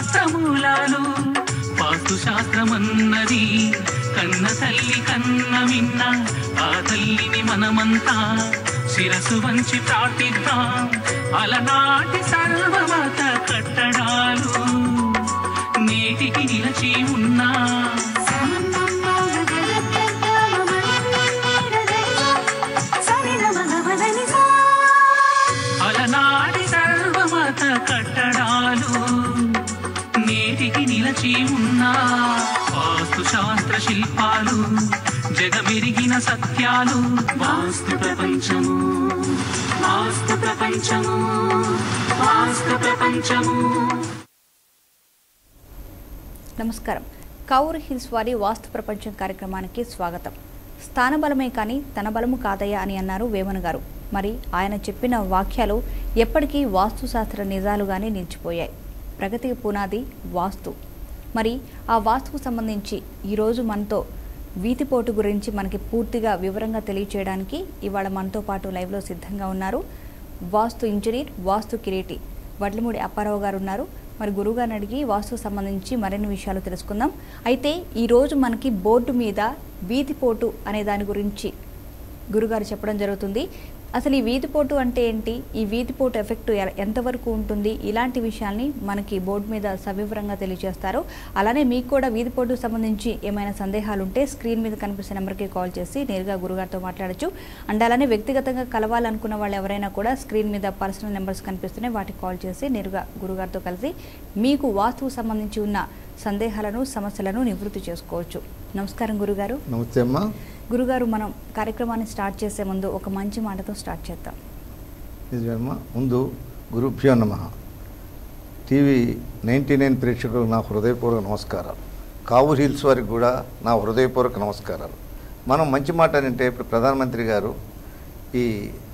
శాస్త్రమూలాలు వాస్తు శాస్త్రమన్నది కన్న తల్లి కన్న మిన్న ఆ తల్లిని మనమంతా శిరసు వంచి ప్రార్థిద్దాం అలనాటి సర్వమత కట్టడాలు నేటికి నిలచి ఉన్నా అలనాటి సర్వమత కట్టడాలు నేటికి నిలచి ఉన్నా వాస్తు శాస్త్ర శిల్పాలు జగమెరిగిన సత్యాలు వాస్తు ప్రపంచము వాస్తు ప్రపంచము వాస్తు ప్రపంచము నమస్కారం కౌర్ హిల్స్ వారి వాస్తు ప్రపంచం కార్యక్రమానికి స్వాగతం స్థానబలమే కానీ తన బలము కాదయ్యా అని అన్నారు వేమన గారు మరి ఆయన చెప్పిన వాక్యాలు ఎప్పటికీ వాస్తు శాస్త్ర నిజాలుగానే నిలిచిపోయాయి ప్రగతికి పునాది వాస్తు మరి ఆ వాస్తుకు సంబంధించి ఈరోజు మనతో వీతిపోటు గురించి మనకి పూర్తిగా వివరంగా తెలియచేయడానికి ఇవాళ మనతో పాటు లైవ్లో సిద్ధంగా ఉన్నారు వాస్తు ఇంజనీర్ వాస్తు కిరీటి వడ్లమూడి అప్పారావు గారు ఉన్నారు మరి గురుగారిని అడిగి వాస్తుకు సంబంధించి మరిన్ని విషయాలు తెలుసుకుందాం అయితే ఈరోజు మనకి బోర్డు మీద వీధిపోటు అనే దాని గురించి గురుగారు చెప్పడం జరుగుతుంది అసలు ఈ వీధిపోటు అంటే ఏంటి ఈ వీధిపోటు ఎఫెక్ట్ ఎ- ఎంతవరకు ఉంటుంది ఇలాంటి విషయాల్ని మనకి బోర్డు మీద సవివరంగా తెలియజేస్తారు అలానే మీకు కూడా వీధిపోటుకు సంబంధించి ఏమైనా సందేహాలు ఉంటే స్క్రీన్ మీద కనిపిస్తున్న నెంబర్కి కాల్ చేసి నేరుగా గురుగారితో మాట్లాడొచ్చు అండ్ అలానే వ్యక్తిగతంగా కలవాలనుకున్న వాళ్ళు ఎవరైనా కూడా స్క్రీన్ మీద పర్సనల్ నెంబర్స్ కనిపిస్తున్నాయి వాటికి కాల్ చేసి నేరుగా గురుగారితో కలిసి మీకు వాస్తుకు సంబంధించి ఉన్న సందేహాలను సమస్యలను నివృత్తి చేసుకోవచ్చు నమస్కారం గురుగారు నమస్తే అమ్మా గురుగారు మనం కార్యక్రమాన్ని స్టార్ట్ చేసే ముందు ఒక మంచి మాటతో స్టార్ట్ చేద్దాం నిజమేమ్మా ముందు గురుభ్యో నమ టీవీ నైంటీ నైన్ ప్రేక్షకులకు నా హృదయపూర్వక నమస్కారాలు కావు హిల్స్ వారికి కూడా నా హృదయపూర్వక నమస్కారాలు మనం మంచి మాట అంటే ఇప్పుడు ప్రధానమంత్రి గారు ఈ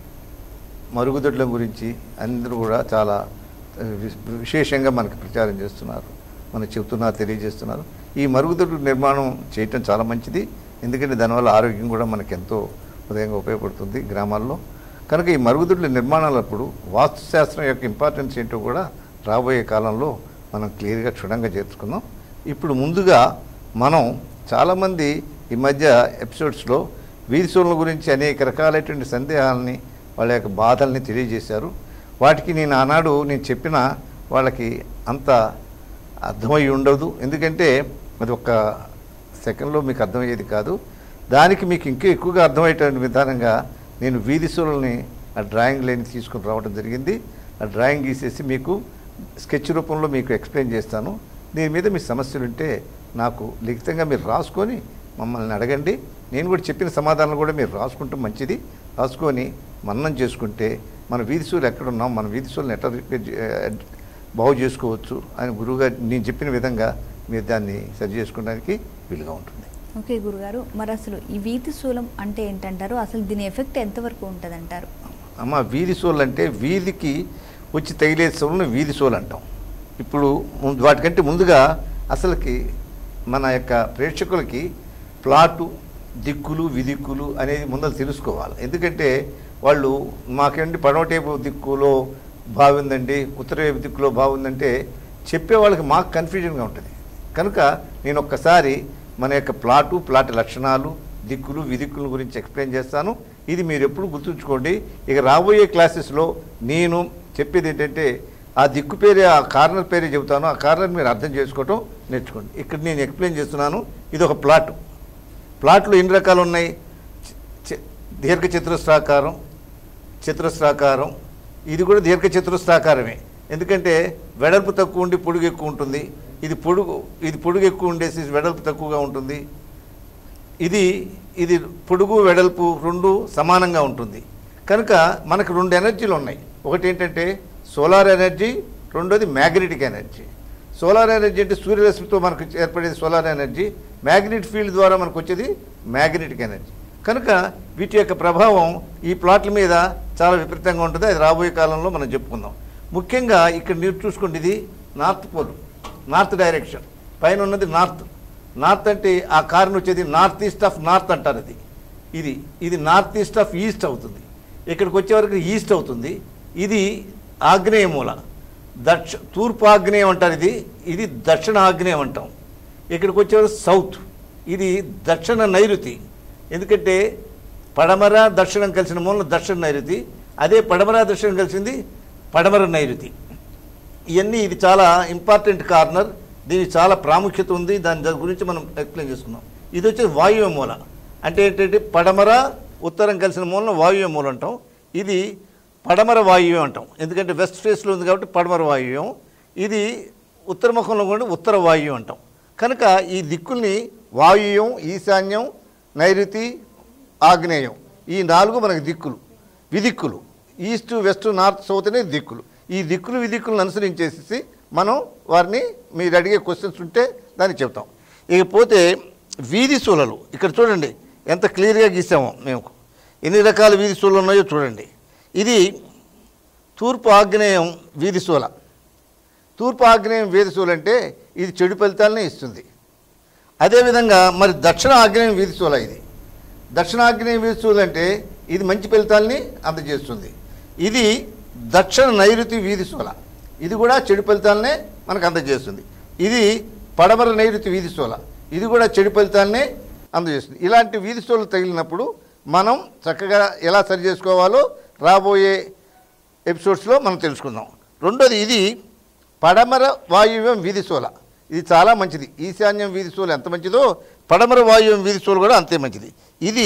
మరుగుదొడ్ల గురించి అందరూ కూడా చాలా ఆ, వి- విశేషంగా మనకి ప్రచారం చేస్తున్నారు మనకు చెబుతున్నారు తెలియజేస్తున్నారు ఈ మరుగుదొడ్ల నిర్మాణం చేయటం చాలా మంచిది ఎందుకంటే దానివల్ల ఆరోగ్యం కూడా మనకి ఎంతో ఉదయంగా ఉపయోగపడుతుంది గ్రామాల్లో కనుక ఈ మరుగుదొడ్ల నిర్మాణాలప్పుడు వాస్తుశాస్త్రం యొక్క ఇంపార్టెన్స్ ఏంటో కూడా రాబోయే కాలంలో మనం క్లియర్గా క్షుణ్ణంగా చేర్చుకుందాం ఇప్పుడు ముందుగా మనం చాలామంది ఈ మధ్య ఎపిసోడ్స్లో వీధి సోళ్ళ గురించి అనేక రకాలైనటువంటి సందేహాలని వాళ్ళ యొక్క బాధల్ని తెలియజేశారు వాటికి నేను ఆనాడు నేను చెప్పిన వాళ్ళకి అంత అర్థమై ఉండదు ఎందుకంటే అది ఒక సెకండ్లో మీకు అర్థమయ్యేది కాదు దానికి మీకు ఇంకా ఎక్కువగా అర్థమయ్యేటువంటి విధానంగా నేను వీధి సూళ్ళని ఆ డ్రాయింగ్ లైన్ తీసుకుని రావడం జరిగింది ఆ డ్రాయింగ్ గీసేసి మీకు స్కెచ్ రూపంలో మీకు ఎక్స్ప్లెయిన్ చేస్తాను దీని మీద మీ సమస్యలు ఉంటే నాకు లిఖితంగా మీరు రాసుకొని మమ్మల్ని అడగండి నేను కూడా చెప్పిన సమాధానం కూడా మీరు రాసుకుంటే మంచిది రాసుకొని మన్నం చేసుకుంటే మన వీధి సూర్యులు ఎక్కడ ఉన్నాం మన వీధి సూర్యులను ఎట్లా రిపేర్ చే- బాగు చేసుకోవచ్చు అని గురువుగారు నేను చెప్పిన విధంగా మీరు దాన్ని సరి చేసుకోవడానికి వీలుగా ఉంటుంది ఓకే గురుగారు మరి అసలు ఈ వీధి శూలం అంటే ఏంటంటారు అసలు దీని ఎఫెక్ట్ ఎంతవరకు ఉంటుంది అంటారు అమ్మ వీధి సోలు అంటే వీధికి వచ్చి తగిలే సోలను వీధి సోలు అంటాం ఇప్పుడు ముందు- వాటికంటే ముందుగా అసలుకి మన యొక్క ప్రేక్షకులకి ప్లాటు దిక్కులు విదిక్కులు అనేది ముందర తెలుసుకోవాలి ఎందుకంటే వాళ్ళు మాకేంటి పడవటేపు దిక్కులో బాగుందండి ఉత్తర వైపు దిక్కులో బాగుందంటే చెప్పే వాళ్ళకి మాకు కన్ఫ్యూజన్గా ఉంటుంది కనుక నేను ఒక్కసారి మన యొక్క ప్లాటు ప్లాట్ లక్షణాలు దిక్కులు విదిక్కుల గురించి ఎక్స్ప్లెయిన్ చేస్తాను ఇది మీరు ఎప్పుడు గుర్తుంచుకోండి ఇక రాబోయే క్లాసెస్లో నేను చెప్పేది ఏంటంటే ఆ దిక్కు పేరే ఆ కార్నర్ పేరే చెబుతాను ఆ కార్నర్ మీరు అర్థం చేసుకోవటం నేర్చుకోండి ఇక్కడ నేను ఎక్స్ప్లెయిన్ చేస్తున్నాను ఇది ఒక ప్లాట్ ప్లాట్లు ఎన్ని రకాలు ఉన్నాయి చి- చి- దీర్ఘ చతురస్రాకారం చతురస్రాకారం ఇది కూడా దీర్ఘ చతురస్రాకారమే ఎందుకంటే వెడల్పు తక్కువ ఉండి పొడుగు ఎక్కువ ఉంటుంది ఇది పొడుగు ఇది పొడుగు ఎక్కువ ఉండేసి వెడల్పు తక్కువగా ఉంటుంది ఇది ఇది పొడుగు వెడల్పు రెండు సమానంగా ఉంటుంది కనుక మనకు రెండు ఎనర్జీలు ఉన్నాయి ఒకటి ఏంటంటే సోలార్ ఎనర్జీ రెండోది మ్యాగ్నెటిక్ ఎనర్జీ సోలార్ ఎనర్జీ అంటే సూర్యరశ్మితో మనకు ఏర్పడేది సోలార్ ఎనర్జీ మ్యాగ్నెట్ ఫీల్డ్ ద్వారా మనకు వచ్చేది మ్యాగ్నెటిక్ ఎనర్జీ కనుక వీటి యొక్క ప్రభావం ఈ ప్లాట్ల మీద చాలా విపరీతంగా ఉంటుంది అది రాబోయే కాలంలో మనం చెప్పుకుందాం ముఖ్యంగా ఇక్కడ మీరు చూసుకోండి ఇది నార్త్ పోల్ నార్త్ డైరెక్షన్ పైన ఉన్నది నార్త్ నార్త్ అంటే ఆ కారణం వచ్చేది నార్త్ ఈస్ట్ ఆఫ్ నార్త్ అంటారు అది ఇది ఇది నార్త్ ఈస్ట్ ఆఫ్ ఈస్ట్ అవుతుంది ఇక్కడికి వచ్చే వరకు ఈస్ట్ అవుతుంది ఇది ఆగ్నేయ మూల దక్ష తూర్పు ఆగ్నేయం అంటారు ఇది ఇది దక్షిణ ఆగ్నేయం అంటాం ఇక్కడికి వచ్చేవారు సౌత్ ఇది దక్షిణ నైరుతి ఎందుకంటే పడమర దక్షిణం కలిసిన మూలం దక్షిణ నైరుతి అదే పడమర దక్షిణం కలిసింది పడమర నైరుతి ఇవన్నీ ఇది చాలా ఇంపార్టెంట్ కార్నర్ దీనికి చాలా ప్రాముఖ్యత ఉంది దాని దాని గురించి మనం ఎక్స్ప్లెయిన్ చేసుకున్నాం ఇది వచ్చేసి వాయువ్య మూల అంటే ఏంటంటే పడమర ఉత్తరం కలిసిన మూలను వాయువ్య మూల అంటాం ఇది పడమర వాయువ్యం అంటాం ఎందుకంటే వెస్ట్ ఫేస్లో ఉంది కాబట్టి పడమర వాయువ్యం ఇది ఉత్తర ముఖంలో కూడా ఉత్తర వాయువ్యం అంటాం కనుక ఈ దిక్కుల్ని వాయువ్యం ఈశాన్యం నైరుతి ఆగ్నేయం ఈ నాలుగు మనకి దిక్కులు విదిక్కులు ఈస్ట్ వెస్ట్ నార్త్ సౌత్ అనేది దిక్కులు ఈ దిక్కులు విదిక్కులను అనుసరించేసి మనం వారిని మీరు అడిగే క్వశ్చన్స్ ఉంటే దాన్ని చెప్తాం ఇకపోతే వీధి సూలలు ఇక్కడ చూడండి ఎంత క్లియర్గా గీసామో మేము ఎన్ని రకాల వీధి సూలలు ఉన్నాయో చూడండి ఇది తూర్పు ఆగ్నేయం వీధి సూల తూర్పు ఆగ్నేయం వీధి సూల అంటే ఇది చెడు ఫలితాలనే ఇస్తుంది అదేవిధంగా మరి దక్షిణ ఆగ్నేయం వీధి సూల ఇది దక్షిణాగ్నేయ వీధి అంటే ఇది మంచి ఫలితాల్ని అందజేస్తుంది ఇది దక్షిణ నైరుతి వీధి సోల ఇది కూడా చెడు ఫలితాలనే మనకు అందజేస్తుంది ఇది పడమర నైరుతి వీధి సోల ఇది కూడా చెడు ఫలితాలనే అందజేస్తుంది ఇలాంటి వీధి సోలు తగిలినప్పుడు మనం చక్కగా ఎలా సరి చేసుకోవాలో రాబోయే ఎపిసోడ్స్లో మనం తెలుసుకుందాం రెండోది ఇది పడమర వాయువ్యం వీధి సోల ఇది చాలా మంచిది ఈశాన్యం వీధి సోలు ఎంత మంచిదో పడమర వాయువ్యం వీధి సోలు కూడా అంతే మంచిది ఇది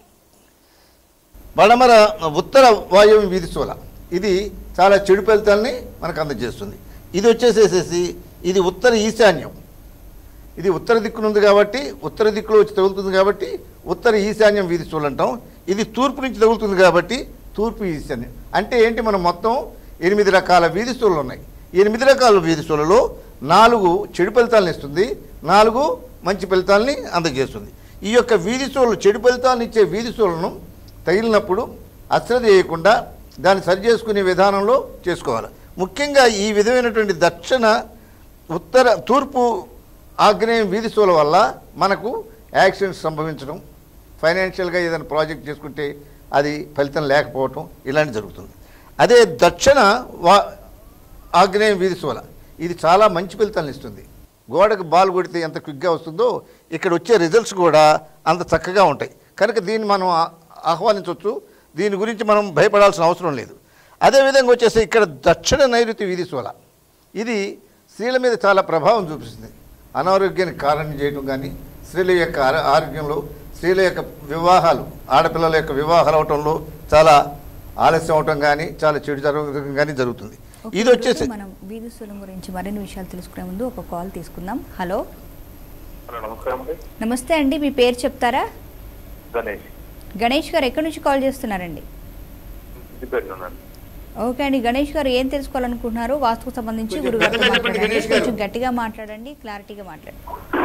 పడమర ఉత్తర వాయువ్యం వీధి సోల ఇది చాలా చెడు ఫలితాలని మనకు అందజేస్తుంది ఇది వచ్చేసేసేసి ఇది ఉత్తర ఈశాన్యం ఇది ఉత్తర దిక్కున ఉంది కాబట్టి ఉత్తర దిక్కులో వచ్చి తగులుతుంది కాబట్టి ఉత్తర ఈశాన్యం వీధి సోలు అంటాం ఇది తూర్పు నుంచి తగులుతుంది కాబట్టి తూర్పు ఈశాన్యం అంటే ఏంటి మనం మొత్తం ఎనిమిది రకాల వీధి సోలు ఉన్నాయి ఈ ఎనిమిది రకాల వీధి సోలలో నాలుగు చెడు ఫలితాలను ఇస్తుంది నాలుగు మంచి ఫలితాలని అందజేస్తుంది ఈ యొక్క వీధి సోలు చెడు ఫలితాలను ఇచ్చే వీధి సోలను తగిలినప్పుడు అశ్రద్ధ చేయకుండా దాన్ని సరి చేసుకునే విధానంలో చేసుకోవాలి ముఖ్యంగా ఈ విధమైనటువంటి దక్షిణ ఉత్తర తూర్పు ఆగ్నేయం వీధి సోల వల్ల మనకు యాక్సిడెంట్స్ సంభవించడం ఫైనాన్షియల్గా ఏదైనా ప్రాజెక్ట్ చేసుకుంటే అది ఫలితం లేకపోవటం ఇలాంటి జరుగుతుంది అదే దక్షిణ వా ఆగ్నేయం వీధి సోల ఇది చాలా మంచి ఫలితాలను ఇస్తుంది గోడకు బాల్ కొడితే ఎంత క్విక్గా వస్తుందో ఇక్కడ వచ్చే రిజల్ట్స్ కూడా అంత చక్కగా ఉంటాయి కనుక దీన్ని మనం ఆ- ఆహ్వానించవచ్చు దీని గురించి మనం భయపడాల్సిన అవసరం లేదు అదేవిధంగా వచ్చేసి ఇక్కడ దక్షిణ నైరుతి వీధి సోల ఇది స్త్రీల మీద చాలా ప్రభావం చూపిస్తుంది అనారోగ్యానికి కారణం చేయడం కానీ స్త్రీల యొక్క ఆర- ఆరోగ్యంలో స్త్రీల యొక్క వివాహాలు ఆడపిల్లల యొక్క వివాహాలు అవటంలో చాలా ఆలస్యం అవటం కానీ చాలా చెడు జరగడం కానీ జరుగుతుంది ఓకే, ఇది వచ్చేసి మనం వీధి స్థలం గురించి మరిన్ని విషయాలు తెలుసుకునే ముందు ఒక కాల్ తీసుకుందాం హలో హలో నమస్కారం అండి నమస్తే అండి మీ పేరు చెప్తారా గణేష్ గణేష్ గారు ఎక్కడి నుంచి కాల్ చేస్తున్నారండి సిద్దిపేట ఉన్నాను ఓకే అండి గణేష్ గారు ఏం తెలుసుకోవాలనుకుంటున్నారు వాస్తుకు సంబంధించి కొంచెం గురుగారితో పెద్దగా చెప్పండి మాట్లాడండి గణేష్ గారు. కొంచెం గట్టిగా మాట్లాడండి క్లారిటీగా మాట్లాడండి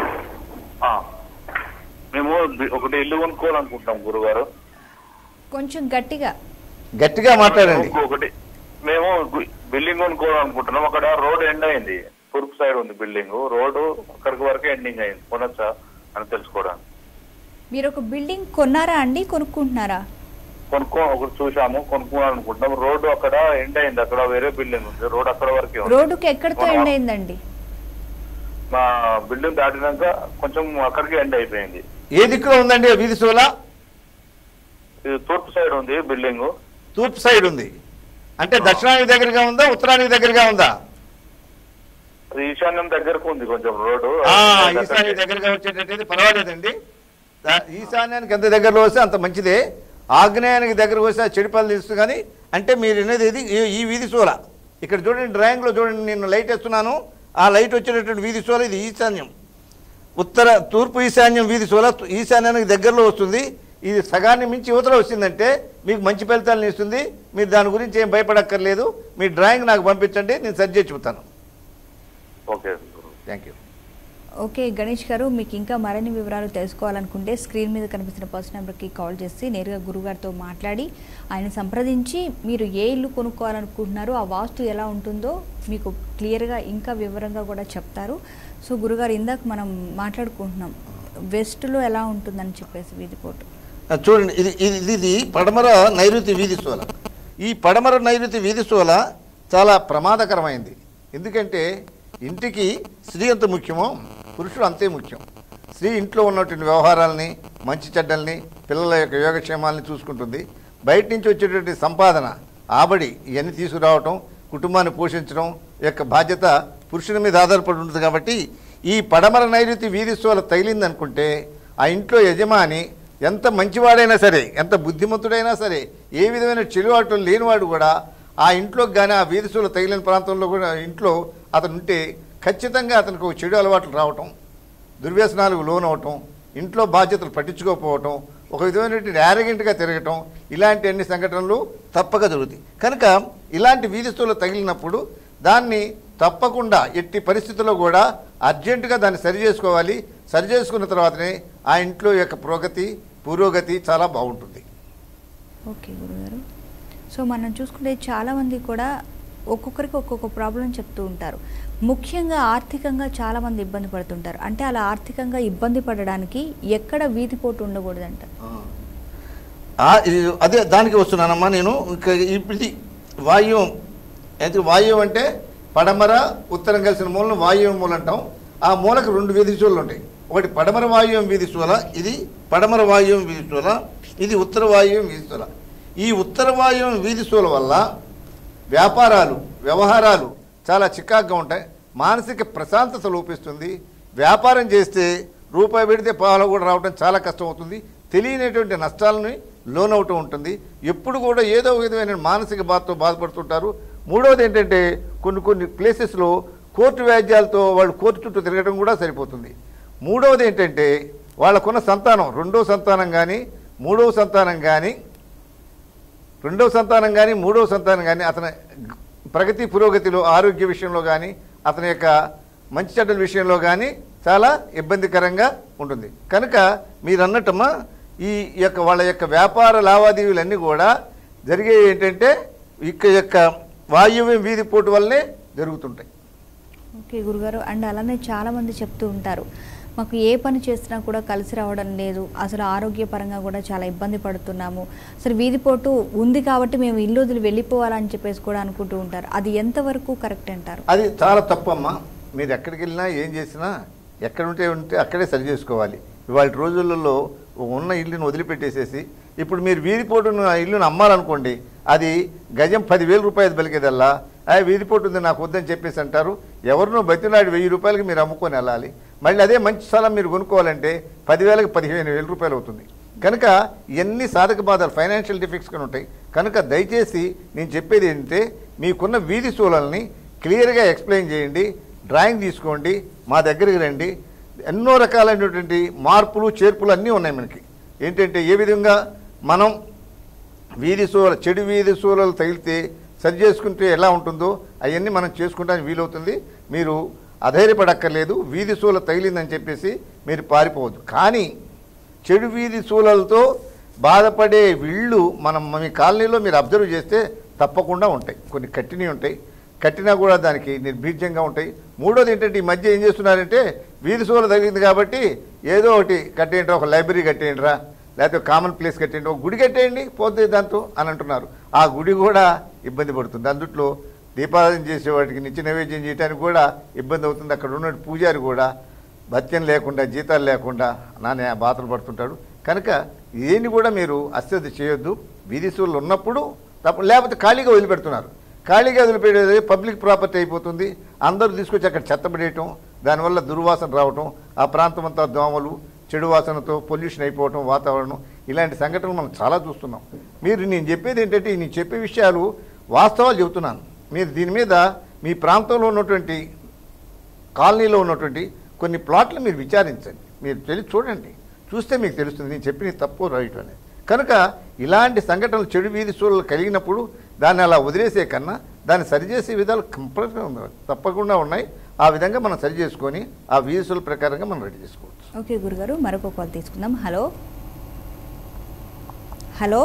ఆ, మేము బి- ఒకటి ఇల్లు కొనుక్కోవాలనుకుంటున్నాం గురుగారు కొంచెం గట్టిగా గట్టిగా మాట్లాడండి ఒకటి మేము గు- బిల్డింగ్ కొనుక్కోవాలనుకుంటున్నాం అక్కడ రోడ్ ఎండ్ అయింది తూర్పు సైడ్ ఉంది బిల్డింగ్ రోడ్డు అక్కడికి వరకే ఎండింగ్ అయింది కొనొచ్చా అని తెలుసుకోవడానికి మీరు ఒక బిల్డింగ్ కొన్నారా అండి కొనుక్కుంటున్నారా కొనుక్కో ఒకటి చూసాము కొనుక్కోవాలనుకుంటున్నాం రోడ్డు అక్కడ ఎండ్ అయింది అక్కడ వేరే బిల్డింగ్ ఉంది రోడ్ అక్కడ వరకే ఉంది రోడ్డుకి ఎక్కడితో మనం- ఎండ్ అయిందండి మా బిల్డింగ్ దాటినాక కొంచెం అక్కడికి ఎండ్ అయిపోయింది ఏ దిక్కులో ఉందండి ఆ వీధి సోల ఇది తూర్పు సైడ్ ఉంది బిల్డింగ్ తూర్పు సైడ్ ఉంది అంటే దక్షిణానికి దగ్గరగా ఉందా ఉత్తరానికి దగ్గరగా ఉందా అది ఈశాన్యం దగ్గరకు ఉంది కొంచెం రోడ్డు ఆ, ఈశాన్యానికి దగ్గరగా వచ్చేటట్టయితే పర్వాలేదండి దా- ఈశాన్యానికి ఎంత దగ్గరలో వస్తే అంత మంచిదే ఆగ్నేయానికి దగ్గరకు వస్తే ఆ చెడు పనులు తీస్తుంది కానీ అంటే మీరు అనేది ఇది ఈ- ఈ వీధి సోల ఇక్కడ చూడండి డ్రాయింగ్లో చూడండి నేను లైట్ వేస్తున్నాను ఆ లైట్ వచ్చేటటువంటి వీధి సోల ఇది ఈశాన్యం ఉత్తర తూర్పు ఈశాన్యం వీధి సోల తు- ఈశాన్యానికి దగ్గరలో వస్తుంది ఇది సగాన్ని మించి యువతలో వచ్చిందంటే మీకు మంచి ఫలితాలను ఇస్తుంది మీరు దాని గురించి ఏం భయపడక్కర్లేదు మీ డ్రాయింగ్ నాకు పంపించండి నేను సరి చేసి చెబుతాను ఓకే గురువు. థ్యాంక్ యూ ఓకే గణేష్ గారు మీకు ఇంకా మరిన్ని వివరాలు తెలుసుకోవాలనుకుంటే స్క్రీన్ మీద కనిపిస్తున్న పర్స్ నెంబర్కి కాల్ చేసి నేరుగా గురుగారితో మాట్లాడి ఆయన సంప్రదించి మీరు ఏ ఇల్లు కొనుక్కోవాలనుకుంటున్నారో ఆ వాస్తు ఎలా ఉంటుందో మీకు క్లియర్గా ఇంకా వివరంగా కూడా చెప్తారు సో గురుగారు ఇందాక మనం మాట్లాడుకుంటున్నాం వెస్ట్లో ఎలా ఉంటుందని చెప్పేసి వీధిపోటు ఆ, చూడండి ఇది ఇది ఇది- ఇది పడమర నైరుతి వీధి సోల ఈ పడమర నైరుతి వీధి సోల చాలా ప్రమాదకరమైంది ఎందుకంటే ఇంటికి స్త్రీ ఎంత ముఖ్యమో పురుషుడు అంతే ముఖ్యం స్త్రీ ఇంట్లో ఉన్నటువంటి వ్యవహారాలని మంచి చెడ్డల్ని పిల్లల యొక్క యోగక్షేమాలని చూసుకుంటుంది బయట నుంచి వచ్చేటువంటి సంపాదన ఆబడి ఇవన్నీ తీసుకురావటం కుటుంబాన్ని పోషించడం యొక్క బాధ్యత పురుషుని మీద ఆధారపడి ఉంటుంది కాబట్టి ఈ పడమర నైరుతి వీధి సోల తగిలిందనుకుంటే ఆ ఇంట్లో యజమాని ఎంత మంచివాడైనా సరే ఎంత బుద్ధిమంతుడైనా సరే ఏ విధమైన చెడువాటం లేనివాడు కూడా ఆ ఇంట్లోకి కానీ ఆ వీధి సోల తగిలిన ప్రాంతంలో కూడా ఇంట్లో అతను ఉంటే ఖచ్చితంగా అతనికి ఒక చెడు అలవాట్లు రావటం దుర్వ్యసనాలకు లోనవటం ఇంట్లో బాధ్యతలు పట్టించుకోకపోవటం ఒక విధమైనటువంటి యారగెంట్గా తిరగటం ఇలాంటి అన్ని సంఘటనలు తప్పక జరుగుతాయి కనుక ఇలాంటి వీధిస్తులు తగిలినప్పుడు దాన్ని తప్పకుండా ఎట్టి పరిస్థితుల్లో కూడా అర్జెంటుగా దాన్ని సరి చేసుకోవాలి సరి చేసుకున్న తర్వాతనే ఆ ఇంట్లో యొక్క పురోగతి పురోగతి చాలా బాగుంటుంది ఓకే గురుగారు సో మనం చూసుకుంటే చాలామంది కూడా ఒక్కొక్కరికి ఒక్కొక్క ప్రాబ్లం చెప్తూ ఉంటారు ముఖ్యంగా ఆర్థికంగా చాలామంది ఇబ్బంది పడుతుంటారు అంటే అలా ఆర్థికంగా ఇబ్బంది పడడానికి ఎక్కడ వీధిపోటు ఉండకూడదంట ఆ, ఇది అదే దానికి వస్తున్నానమ్మా నేను ఇక ఇది వాయువం అయితే వాయువం అంటే పడమర ఉత్తరం కలిసిన మూలను వాయువం మూల అంటాం ఆ మూలకు రెండు వీధి చూలు ఉంటాయి ఒకటి పడమర వాయువం వీధి చూల ఇది పడమర వాయువం వీధి చూల ఇది ఉత్తర వాయువం వీధి చూల ఈ ఉత్తర వాయువం వీధి చూల వల్ల వ్యాపారాలు వ్యవహారాలు చాలా చికాగ్గా ఉంటాయి మానసిక ప్రశాంతత లోపిస్తుంది వ్యాపారం చేస్తే రూపాయి పెడితే పాలు కూడా రావడం చాలా కష్టం అవుతుంది తెలియనటువంటి నష్టాలని లోనవటం ఉంటుంది ఎప్పుడు కూడా ఏదో ఒక విధమైన మానసిక బాధతో బాధపడుతుంటారు మూడవది ఏంటంటే కొన్ని కొన్ని ప్లేసెస్లో కోర్టు వ్యాజ్యాలతో వాళ్ళు కోర్టు చుట్టూ తిరగడం కూడా సరిపోతుంది మూడవది ఏంటంటే వాళ్ళకున్న సంతానం రెండో సంతానం కానీ మూడవ సంతానం కానీ రెండవ సంతానం కానీ మూడవ సంతానం కానీ అతని గ- ప్రగతి పురోగతిలో ఆరోగ్య విషయంలో కానీ అతని యొక్క మంచి చెడ్డల విషయంలో కానీ చాలా ఇబ్బందికరంగా ఉంటుంది కనుక మీరు అన్నట్టమ్మా ఈ యొక్క వాళ్ళ యొక్క వ్యాపార లావాదేవీలన్నీ కూడా జరిగే ఏంటంటే ఇక యొక్క వాయువ్యం వీధి పోటు వల్లనే జరుగుతుంటాయి ఓకే గురుగారు అండ్ అలానే చాలామంది చెప్తూ ఉంటారు మాకు ఏ పని చేసినా కూడా కలిసి రావడం లేదు అసలు ఆరోగ్యపరంగా కూడా చాలా ఇబ్బంది పడుతున్నాము అసలు వీధిపోటు ఉంది కాబట్టి మేము ఇల్లు వదిలి వెళ్ళిపోవాలని చెప్పేసి కూడా అనుకుంటూ ఉంటారు అది ఎంతవరకు కరెక్ట్ అంటారు అది చాలా తప్పు అమ్మా మీరు ఎక్కడికి వెళ్ళినా ఏం చేసినా ఎక్కడ ఉంటే ఉంటే అక్కడే సరి చేసుకోవాలి ఇవాళ రోజులలో ఉన్న ఇల్లుని వదిలిపెట్టేసేసి ఇప్పుడు మీరు వీధిపోటును ఆ ఇల్లును అమ్మాలనుకోండి అది గజం పదివేల రూపాయలు బలికేదల్లా ఆ వీధిపోటు ఉంది నాకు వద్దని చెప్పేసి అంటారు ఎవరినో బతినాడు వెయ్యి రూపాయలకి మీరు అమ్ముకొని వెళ్ళాలి మళ్ళీ అదే మంచి స్థలం మీరు కొనుక్కోవాలంటే పదివేలకు పదిహేను వేల రూపాయలు అవుతుంది కనుక ఇవన్నీ సాధక బాధలు ఫైనాన్షియల్ డిఫెక్ట్స్ కానీ ఉంటాయి కనుక దయచేసి నేను చెప్పేది ఏంటంటే మీకున్న వీధి సూలల్ని క్లియర్గా ఎక్స్ప్లెయిన్ చేయండి డ్రాయింగ్ తీసుకోండి మా దగ్గరికి రండి ఎన్నో రకాలైనటువంటి మార్పులు చేర్పులు అన్నీ ఉన్నాయి మనకి ఏంటంటే ఏ విధంగా మనం వీధి సూల చెడు వీధి సూలలు తగిలితే సరి చేసుకుంటే ఎలా ఉంటుందో అవన్నీ మనం చేసుకుంటానికి వీలవుతుంది మీరు అధైర్యపడక్కర్లేదు వీధి సూల తగిలిందని చెప్పేసి మీరు పారిపోవద్దు కానీ చెడు వీధి సూలలతో బాధపడే వీళ్ళు మనం మీ కాలనీలో మీరు అబ్జర్వ్ చేస్తే తప్పకుండా ఉంటాయి కొన్ని కట్టినవి ఉంటాయి కట్టినా కూడా దానికి నిర్భీజ్యంగా ఉంటాయి మూడోది ఏంటంటే ఈ మధ్య ఏం చేస్తున్నారంటే వీధి సూల తగిలింది కాబట్టి ఏదో ఒకటి కట్టేయండి ఒక లైబ్రరీ కట్టేయండిరా లేకపోతే కామన్ ప్లేస్ కట్టేయండి ఒక గుడి కట్టేయండి పోతే దాంతో అని అంటున్నారు ఆ గుడి కూడా ఇబ్బంది పడుతుంది అందుట్లో దీపారాధన చేసేవాడికి నిత్య నైవేద్యం చేయడానికి కూడా ఇబ్బంది అవుతుంది అక్కడ ఉన్న పూజారి కూడా భత్యం లేకుండా జీతాలు లేకుండా నాన్న బాధలు పడుతుంటాడు కనుక ఏని కూడా మీరు అశ్రద్ధ చేయొద్దు వీధి సూళ్ళు ఉన్నప్పుడు తప్ప లేకపోతే ఖాళీగా వదిలిపెడుతున్నారు ఖాళీగా వదిలిపెట్టేది పబ్లిక్ ప్రాపర్టీ అయిపోతుంది అందరూ తీసుకొచ్చి అక్కడ చెత్తపడేయటం దానివల్ల దుర్వాసన రావటం ఆ ప్రాంతం అంతా దోమలు చెడు వాసనతో పొల్యూషన్ అయిపోవటం వాతావరణం ఇలాంటి సంఘటనలు మనం చాలా చూస్తున్నాం మీరు నేను చెప్పేది ఏంటంటే నేను చెప్పే విషయాలు వాస్తవాలు చెబుతున్నాను మీరు దీని మీద మీ ప్రాంతంలో ఉన్నటువంటి కాలనీలో ఉన్నటువంటి కొన్ని ప్లాట్లు మీరు విచారించండి మీరు తెలిసి చూడండి చూస్తే మీకు తెలుస్తుంది నేను చెప్పిన తప్పు రైట్ అనేది కనుక ఇలాంటి సంఘటనలు చెడు వీధి సూழలు కలిగినప్పుడు దాన్ని అలా వదిలేసే కన్నా దాన్ని సరిచేసే విధాలు కంపల్సరీ ఉన్నాయి తప్పకుండా ఉన్నాయి ఆ విధంగా మనం సరి చేసుకొని ఆ వీధి సూళ్ళ ప్రకారంగా మనం రెడీ చేసుకోవచ్చు ఓకే గురుగారు మరొక కాల్ తీసుకుందాం హలో హలో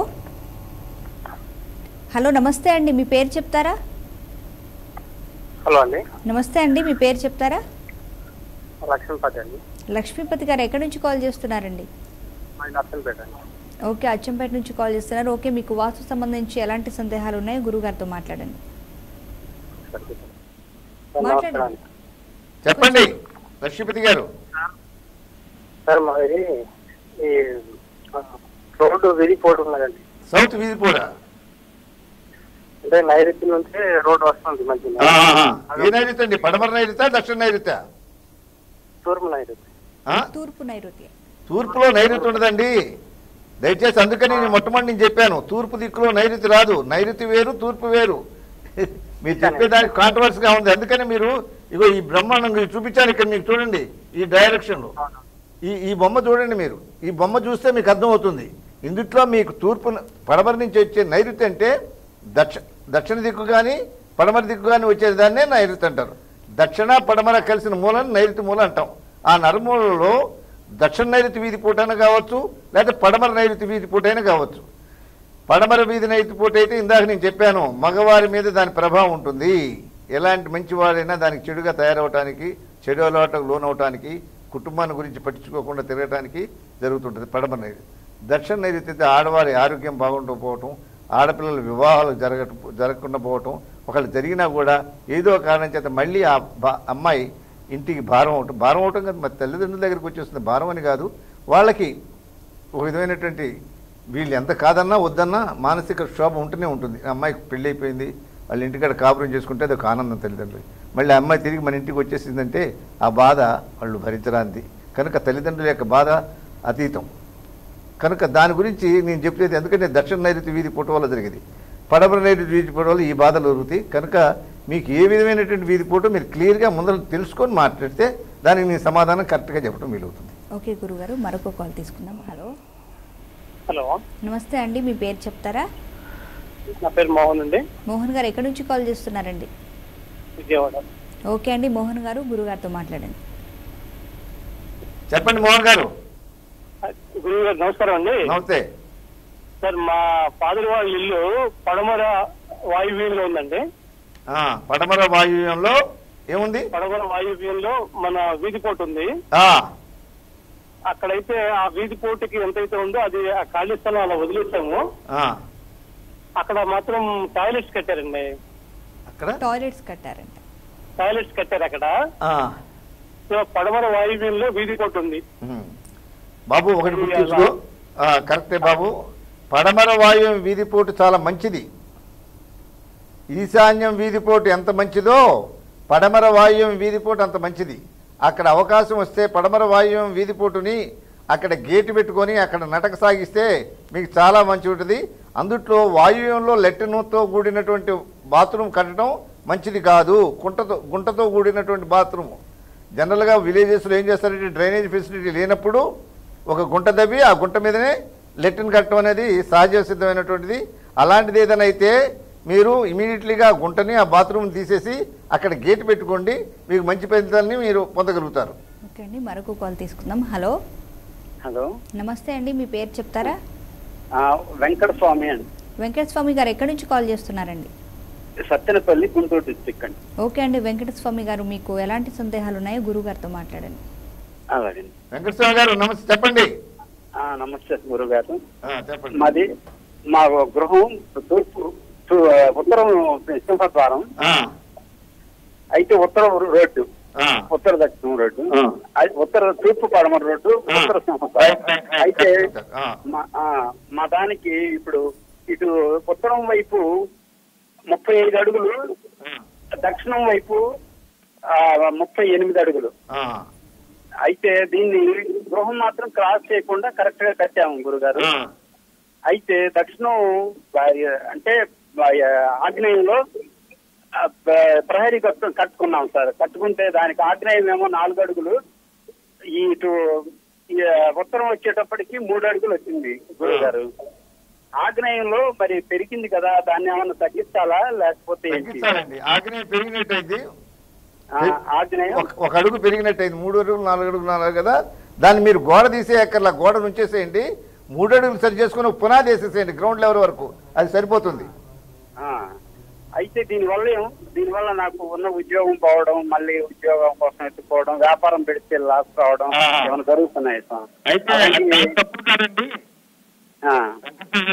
హలో నమస్తే అండి మీ పేరు చెప్తారా హలో అండి నమస్తే అండి మీ పేరు చెప్తారా లక్ష్మీపతి అండి లక్ష్మీపతి గారు ఎక్కడి నుంచి కాల్ చేస్తున్నారండి మా నర్సంపేట అండి ఓకే అచ్చంపేట నుంచి కాల్ చేస్తున్నారు ఓకే మీకు వాస్తు సంబంధించి ఎలాంటి సందేహాలు ఉన్నాయో గురుగారితో మాట్లాడండి సరే సార్ మాట్లాడండి. నమస్కారం చెప్పండి లక్ష్మీపతి గారు సార్ మాది ఈ ఆ, రోడ్డు విరిగిపోవడం ఉన్నదండి సౌత్ వీధిపూరా అంటే నైరుతి నుంచి రోడ్డు వస్తుంది మధ్యలో ఏ నైరుతి అండి పడమర నైరుతా దక్షిణ నైరుతా తూర్పు నైరుతి ఆ? తూర్పు నైరుతి తూర్పులో నైరుతి ఉండదండి దయచేసి అందుకని నేను మొట్టమొదటి నేను చెప్పాను తూర్పు దిక్కులో నైరుతి రాదు నైరుతి వేరు తూర్పు వేరు మీరు చెప్పేదానికి కాంట్రవర్సీగా ఉంది అందుకని మీరు ఇగో ఈ బ్రహ్మాండం ఇది చూపించాను ఇక్కడ మీకు చూడండి ఈ డైరెక్షన్లో ఈ ఈ బొమ్మ చూడండి మీరు ఈ బొమ్మ చూస్తే మీకు అర్థమవుతుంది ఇందుట్లో మీకు తూర్పు పడమర నుంచి వచ్చే నైరుతి అంటే దక్ష దక్షిణ దిక్కు కానీ పడమర దిక్కు కానీ వచ్చే దాన్నే నైరుతి అంటారు దక్షిణ పడమర కలిసిన మూలని నైరుతి మూల అంటాం ఆ నరుమూలలో దక్షిణ నైరుతి వీధి పూటైనా కావచ్చు లేదా పడమర నైరుతి వీధి పూటైనా కావచ్చు పడమర వీధి నైరుతి పూట అయితే ఇందాక నేను చెప్పాను మగవారి మీద దాని ప్రభావం ఉంటుంది ఎలాంటి మంచివాడైనా దానికి చెడుగా తయారవటానికి చెడు అలవాటుకు లోనవటానికి కుటుంబాన్ని గురించి పట్టించుకోకుండా తిరగటానికి జరుగుతుంటుంది పడమర నైరుతి దక్షిణ నైరుతి అయితే ఆడవారి ఆరోగ్యం బాగుండకపోవటం ఆడపిల్లల వివాహాలు జరగ జరగకుండా పోవటం ఒకళ్ళు జరిగినా కూడా ఏదో కారణం చేత మళ్ళీ ఆ బా అమ్మాయి ఇంటికి భారం అవటం భారం అవటం కాదు మరి తల్లిదండ్రుల దగ్గరికి వచ్చేస్తుంది భారం అని కాదు వాళ్ళకి ఒక విధమైనటువంటి వీళ్ళు ఎంత కాదన్నా వద్దన్నా మానసిక క్షోభ ఉంటూనే ఉంటుంది ఆ అమ్మాయికి పెళ్ళి అయిపోయింది వాళ్ళ ఇంటికాడ కాపురం చేసుకుంటే అది ఒక ఆనందం తల్లిదండ్రులు మళ్ళీ ఆ అమ్మాయి తిరిగి మన ఇంటికి వచ్చేసిందంటే ఆ బాధ వాళ్ళు భరించరాంది కనుక తల్లిదండ్రుల యొక్క బాధ అతీతం కనుక దాని గురించి నేను చెప్పేది ఎందుకంటే దక్షిణ నైరుతి వీధి పూట వల్ల జరిగేది పడమర నైరుతి వీధి పూట వల్ల ఈ బాధలు జరుగుతాయి కనుక మీకు ఏ విధమైనటువంటి వీధి పూట మీరు క్లియర్గా ముందర తెలుసుకొని మాట్లాడితే దానికి నేను సమాధానం కరెక్ట్గా చెప్పడం వీలవుతుంది ఓకే గురుగారు మరొక కాల్ తీసుకుందాం హలో హలో నమస్తే అండి మీ పేరు చెప్తారా నా పేరు మోహన్ అండి మోహన్ గారు ఎక్కడి నుంచి కాల్ చేస్తున్నారండి విజయవాడ ఓకే అండి మోహన్ గారు గురుగారితో మాట్లాడండి చెప్పండి మోహన్ గారు గురువు గారు నమస్కారం అండి నమస్తే సార్ మా ఫాదర్ వాళ్ళ ఇల్లు పడమర వాయువ్యంలో ఉందండి ఆ, పడమర వాయువ్యంలో ఏముంది పడమర వాయువ్యంలో మన వీధి పోటు ఉంది ఆ, అక్కడైతే ఆ వీధి పోటుకి ఎంతైతే ఉందో అది ఆ ఖాళీ స్థలం అలా వదిలేసాము ఆ, అక్కడ మాత్రం టాయిలెట్స్ కట్టారండి అక్కడ టాయిలెట్స్ కట్టారంట టాయిలెట్స్ కట్టారు అక్కడ ఆ, సో పడమర వాయువ్యంలో వీధి పోటు ఉంది ఉమ్. బాబు ఒకటి గుర్తుంచుకో ఆ, కరెక్టే బాబు పడమర వాయువ్యం వీధిపోటు చాలా మంచిది ఈశాన్యం వీధిపోటు ఎంత మంచిదో పడమర వాయువ్యం వీధిపోటు అంత మంచిది అక్కడ అవకాశం వస్తే పడమర వాయువ్యం వీధిపోటుని అక్కడ గేటు పెట్టుకొని అక్కడ నటక సాగిస్తే మీకు చాలా మంచి ఉంటుంది అందుట్లో వాయువ్యంలో లెట్రిన్తో కూడినటువంటి బాత్రూమ్ కట్టడం మంచిది కాదు గుంటతో గుంటతో కూడినటువంటి బాత్రూమ్ జనరల్గా విలేజెస్లో ఏం చేస్తారంటే డ్రైనేజ్ ఫెసిలిటీ లేనప్పుడు ఒక గుంట దవ్వి ఆ గుంట మీదనే లెట్రిన్ కట్టడం అనేది సహజ సిద్ధమైనటువంటిది అలాంటిది ఏదైనా అయితే మీరు ఇమీడియట్లీగా ఆ గుంటని ఆ బాత్రూమ్ తీసేసి అక్కడ గేట్ పెట్టుకోండి మీకు మంచి ఫలితాలని మీరు పొందగలుగుతారు ఓకే అండి మరొక కాల్ తీసుకుందాం హలో హలో నమస్తే అండి మీ పేరు చెప్తారా ఆ, వెంకట స్వామి అండి వెంకట స్వామి గారు ఎక్కడి నుంచి కాల్ చేస్తున్నారండి సత్తెనపల్లి గుంటూరు డిస్టిక్ అండి ఓకే అండి వెంకట స్వామి గారు మీకు ఎలాంటి సందేహాలు ఉన్నాయో గురువు గారితో మాట్లాడండి అలాగే వెంకటస్వామి గారు నమస్తే చెప్పండి ఆ, నమస్తే గురుగారు ఆ, చెప్పండి మాది మా గృహం తూర్పు తూ- ఉత్తరం సింహద్వారం ఆ, అయితే ఉత్తరం రోడ్డు ఆ. ఉత్తర దక్షిణం రోడ్డు ఆ. అది ఉత్తర తూర్పు పడమర రోడ్డు ఆ. ఉత్తర సింహద్వారం రైట్, రైట్, రైట్, అయితే కరెక్ట్, కరెక్ట్. ఆ. మా ఆ, మా దానికి ఇప్పుడు ఇటు ఉత్తరం వైపు ముప్పై ఐదు అడుగులు దక్షిణం వైపు ఆ, ముప్పై ఎనిమిది అడుగులు ఆ, అయితే దీన్ని గృహం మాత్రం క్రాస్ చేయకుండా కరెక్ట్ గా కట్టాము గురుగారు ఆ. అయితే దక్షిణం బా- అంటే బా- ఆగ్నేయంలో ఆ, ప్ర- ప్రహరీ కట్టు కట్టుకున్నాం సార్ కట్టుకుంటే దానికి ఆగ్నేయం ఏమో నాలుగు అడుగులు ఈ ఇటు ఈ ఉత్తరం వచ్చేటప్పటికి మూడు అడుగులు వచ్చింది గురుగారు ఆగ్నేయంలో మరి పెరిగింది కదా దాన్ని ఏమన్నా తగ్గించాలా లేకపోతే ఏంటి? తగ్గించాలండి ఆగ్నేయం పెరిగినట్టయింది ఆ, ఆగ్నేయం ఒక- ఒక అడుగు పెరిగినట్టయింది మూడు అడుగులు నాలుగు అడుగులు నాలుగు కదా దాన్ని మీరు గోడ తీసే అక్కర్లా గోడ నుంచేసేయండి మూడు అడుగులు సరి చేసుకుని ఒక పునాది వేసేసేయండి గ్రౌండ్ లెవెల్ వరకు అది సరిపోతుంది ఆ, అయితే దీనివల్ల ఏం- దీనివల్ల నాకు ఉన్న ఉద్యోగం పోవడం మళ్ళీ ఉద్యోగం కోసం ఎత్తుకోవడం వ్యాపారం పెడితే లాస్ రావడం ఆ. ఏమైనా జరుగుతున్నాయి సార్ అయితే అవన్నీ- అది తప్పు కాదండి ఆ,